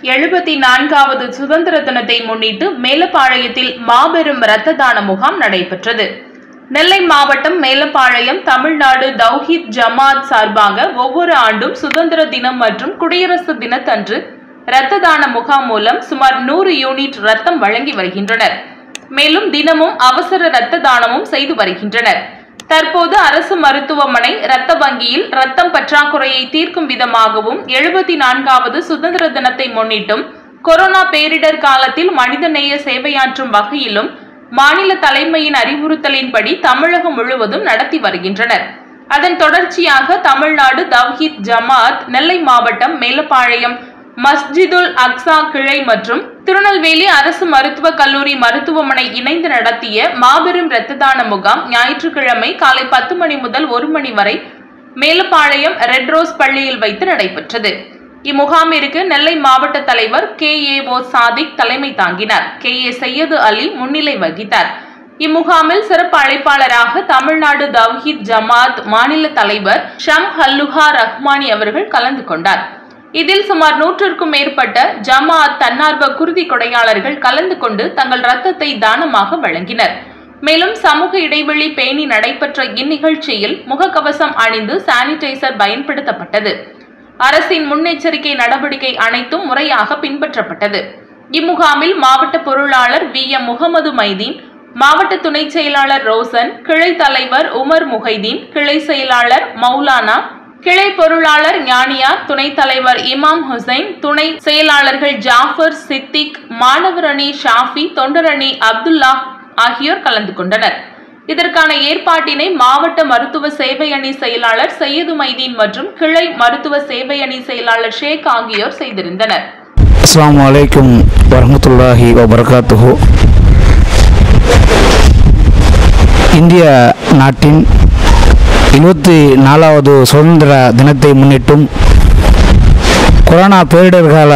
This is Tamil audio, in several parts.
எழுபத்தி நான்காவது சுதந்திர தினத்தை முன்னிட்டு மேலப்பாளையத்தில் மாபெரும் இரத்த தான முகாம் நடைபெற்றது நெல்லை மாவட்டம் மேலப்பாளையம் தமிழ்நாடு தௌஹித் ஜமாத் சார்பாக ஒவ்வொரு ஆண்டும் சுதந்திர தினம் மற்றும் குடியரசு தினத்தன்று இரத்த தான முகாம் மூலம் சுமார் நூறு யூனிட் ரத்தம் வழங்கி வருகின்றனர் மேலும் தினமும் அவசர இரத்த தானமும் செய்து வருகின்றனர் தற்போது அரசு மருத்துவமனை இரத்த வங்கியில் ரத்தம் பற்றாக்குறையை தீர்க்கும் விதமாகவும் எழுபத்தி நான்காவது சுதந்திர தினத்தை முன்னிட்டும் கொரோனா பேரிடர் காலத்தில் மனிதநேய சேவையாற்றும் வகையிலும் மாநில தலைமையின் அறிவுறுத்தலின்படி தமிழகம் முழுவதும் நடத்தி வருகின்றனர் அதன் தொடர்ச்சியாக தமிழ்நாடு தவ்ஹீத் ஜமாத் நெல்லை மாவட்டம் மேலப்பாளையம் மஸ்ஜிதுல் அக்ஸா கிளை மற்றும் திருநெல்வேலி அரசு மருத்துவக் கல்லூரி மருத்துவமனை இணைந்து நடத்திய மாபெரும் இரத்த தான முகாம் ஞாயிற்றுக்கிழமை காலை பத்து மணி முதல் ஒரு மணி வரை மேலப்பாளையம் ரெட் ரோஸ் பள்ளியில் வைத்து நடைபெற்றது இம்முகாமிற்கு நெல்லை மாவட்ட தலைவர் கே ஏ ஓ சாதிக் தலைமை தாங்கினார் கே ஏ சையது அலி முன்னிலை வகித்தார் இம்முகாமில் சிறப்பு அழைப்பாளராக தமிழ்நாடு தவ்ஹீத் ஜமாத் மாநில தலைவர் ஷம் ஹல்லுஹா ரஹ்மானி அவர்கள் கலந்து கொண்டார் இதில் சுமார் நூற்றுக்கும் மேற்பட்ட ஜமாத் தன்னார்வ குருதி கொடையாளர்கள் கலந்து கொண்டு தங்கள் ரத்தத்தை தானமாக வழங்கினர் மேலும் சமூக இடைவெளி பேணி நடைபெற்ற இந்நிகழ்ச்சியில் முகக்கவசம் அணிந்து சானிடைசர் பயன்படுத்தப்பட்டது அரசின் முன்னெச்சரிக்கை நடவடிக்கை அனைத்தும் முறையாக பின்பற்றப்பட்டது இம்முகாமில் மாவட்ட பொருளாளர் வி எம் முகமது மைதீன் மாவட்ட துணை செயலாளர் ரோசன் கிளை தலைவர் உமர் முஹைதீன் கிளை செயலாளர் மௌலானா கிளை பொருளாளர் ஞானியார் துணைத் தலைவர் இமாம் ஹுசைன் துணை செயலாளர்கள் ஜாஃபர் சித்திக் மாணவர் அணி ஷாஃபி தொண்டர் அணி அப்துல்லா ஆகியோர் கலந்து கொண்டனர் இதற்கான ஏற்பாட்டினை மாவட்ட மருத்துவ சேவை அணி செயலாளர் சையது மைதீன் மற்றும் கிளை மருத்துவ சேவை அணி செயலாளர் ஷேக் ஆகியோர் செய்திருந்தனர் அஸ்ஸலாமு அலைக்கும் வரமத்துல்லாஹி வபரகாத்துஹு இந்திய நாட்டின் இருபத்தி நாலாவது சுதந்திர தினத்தை முன்னிட்டும் கொரோனா பேரிடர் கால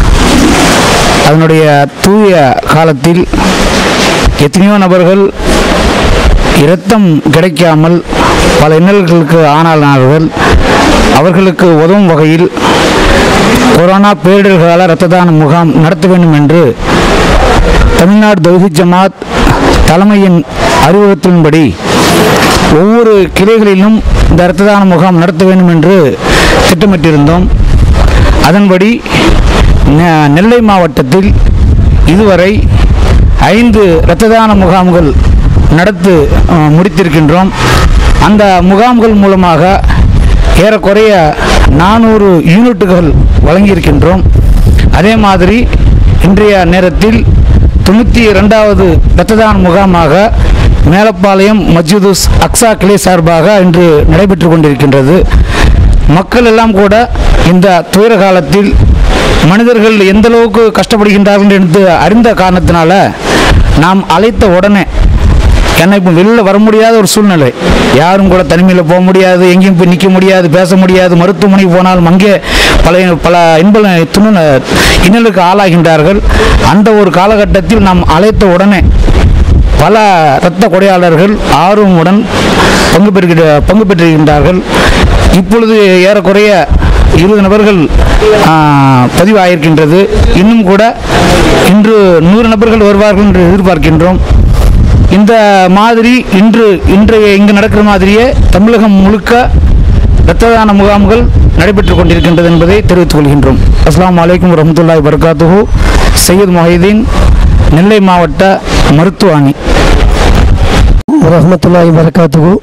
அதனுடைய தூய காலத்தில் எத்தனையோ நபர்கள் இரத்தம் கிடைக்காமல் பல இன்னல்களுக்கு ஆனார்கள் அவர்களுக்கு உதவும் வகையில் கொரோனா பேரிடர் கால இரத்த தான முகாம் நடத்த வேண்டும் என்று தமிழ்நாடு தௌஹித் ஜமாத் தலைமையின் அறிவுறுத்தலின்படி ஒவ்வொரு கிளைகளிலும் இந்த இரத்த தான முகாம் நடத்த வேண்டும் என்று திட்டமிட்டிருந்தோம் அதன்படி நெ- நெல்லை மாவட்டத்தில் இதுவரை ஐந்து இரத்த தான முகாம்கள் நடத்து அஹ், முடித்திருக்கின்றோம் அந்த முகாம்கள் மூலமாக ஏறக்குறைய நானூறு யூனிட்டுகள் வழங்கியிருக்கின்றோம் அதே மாதிரி இன்றைய நேரத்தில் தொண்ணூற்றி ரெண்டாவது இரத்த தான முகாமாக மேலப்பாளையம் மஸ்ஜிதுஸ் அக்ஸா கிளை சார்பாக இன்று நடைபெற்று கொண்டிருக்கின்றது மக்கள் எல்லாம் கூட இந்த துயர காலத்தில் மனிதர்கள் எந்த அளவுக்கு கஷ்டப்படுகின்றார்கள் என்று அறிந்த காரணத்தினால நாம் அழைத்த உடனே ஏன்னா இப்போ வெளியில் வர முடியாத ஒரு சூழ்நிலை யாரும் கூட தனிமையில் போக முடியாது எங்கேயும் போய் நிற்க முடியாது பேச முடியாது மருத்துவமனைக்கு போனாலும் அங்கே பல பல இன்ப துணு இன்னலுக்கு ஆளாகின்றார்கள் அந்த ஒரு காலகட்டத்தில் நாம் அழைத்த உடனே பல இரத்த கொடையாளர்கள் ஆர்வமுடன் பங்கு பெறுகிற பங்கு பெற்றிருக்கின்றார்கள் இப்பொழுது ஏறக்குறைய இருபது நபர்கள் ஆ, பதிவாகியிருக்கின்றது இன்னும் கூட இன்று நூறு நபர்கள் வருவார்கள் என்று எதிர்பார்க்கின்றோம் இந்த மாதிரி இன்று இன்றைய இங்கு நடக்கிற மாதிரியே தமிழகம் முழுக்க இரத்த தான முகாம்கள் நடைபெற்றுக் கொண்டிருக்கின்றது என்பதை தெரிவித்துக் கொள்கின்றோம் அஸ்ஸலாமு அலைக்கும் வரமத்துல்லாஹி வபரகாத்துஹு சையத் மொஹிதீன் நெல்லை மாவட்ட மருத்துவ அணி ரஹமத்துல்லாஹி வரகாத்துகு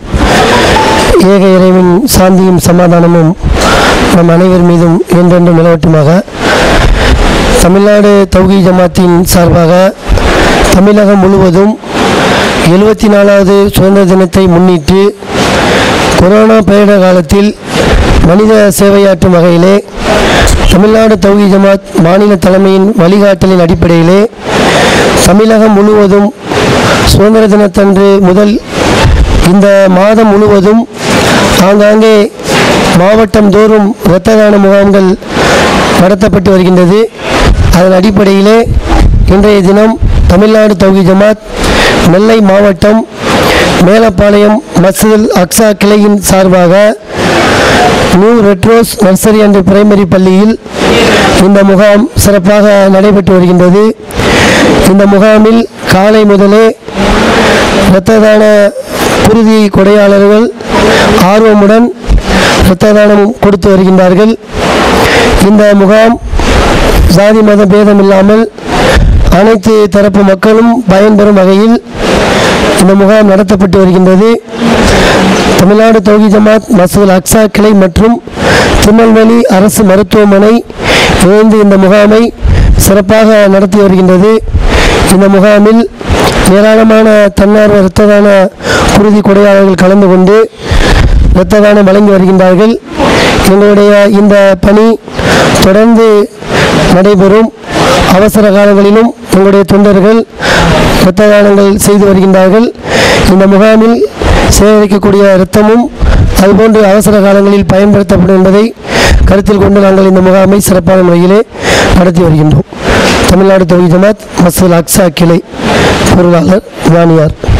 ஏக இறைவன் சாந்தியும் சமாதானமும் நம் அனைவர் மீதும் என்றென்றும் நிலவட்டுமாக தமிழ்நாடு தௌகி ஜமாத்தின் சார்பாக தமிழகம் முழுவதும் எழுபத்தி நாலாவது சுதந்திர தினத்தை முன்னிட்டு கொரோனா பேரிடர் காலத்தில் மனித சேவையாற்றும் வகையிலே தமிழ்நாடு தௌகி ஜமாத் மாநில தலைமையின் வழிகாட்டலின் அடிப்படையிலே தமிழகம் முழுவதும் சுதந்திர தினத்தன்று முதல் இந்த மாதம் முழுவதும் ஆங்காங்கே மாவட்டம் தோறும் இரத்த தான முகாம்கள் நடத்தப்பட்டு வருகின்றது அதன் அடிப்படையிலே இன்றைய தினம் தமிழ்நாடு தௌகி ஜமாத் நெல்லை மாவட்டம் மேலப்பாளையம் மஸ்ஜிதுல் அக்ஸா கிளையின் சார்பாக new red rose nursery and primary பள்ளியில் இந்த முகாம் சிறப்பாக நடைபெற்று வருகின்றது இந்த முகாமில் காலை முதலே இரத்த தான குருதி கொடையாளர்கள் ஆர்வமுடன் இரத்த தானம் கொடுத்து வருகின்றார்கள் இந்த முகாம் ஜாதி மத பேதம் இல்லாமல் அனைத்து தரப்பு மக்களும் பயன்பெறும் வகையில் இந்த முகாம் நடத்தப்பட்டு வருகின்றது தமிழ்நாடு தௌஹி ஜமாத் மசூல் அக்ஸா கிளை மற்றும் திருநெல்வேலி அரசு மருத்துவமனை இணைந்து இந்த முகாமை சிறப்பாக நடத்தி வருகின்றது இந்த முகாமில் ஏராளமான தன்னார்வ இரத்த தான குருதி கொடையாளர்கள் கலந்து கொண்டு இரத்த தானம் வழங்கி வருகின்றார்கள் எங்களுடைய இந்த பணி தொடர்ந்து நடைபெறும் அவசர காலங்களிலும் எங்களுடைய தொண்டர்கள் இரத்த தானங்கள் செய்து வருகின்றார்கள் இந்த முகாமில் சேகரிக்கக்கூடிய இரத்தமும் அதுபோன்று அவசர காலங்களில் பயன்படுத்தப்படும் என்பதை கருத்தில் கொண்டு நாங்கள் இந்த முகாமை சிறப்பான முறையிலே நடத்தி வருகின்றோம் தமிழ்நாடு தொகுதி ஜமாத் மசூல் அக்ஸா கிளை பொருளாளர் வாணியார்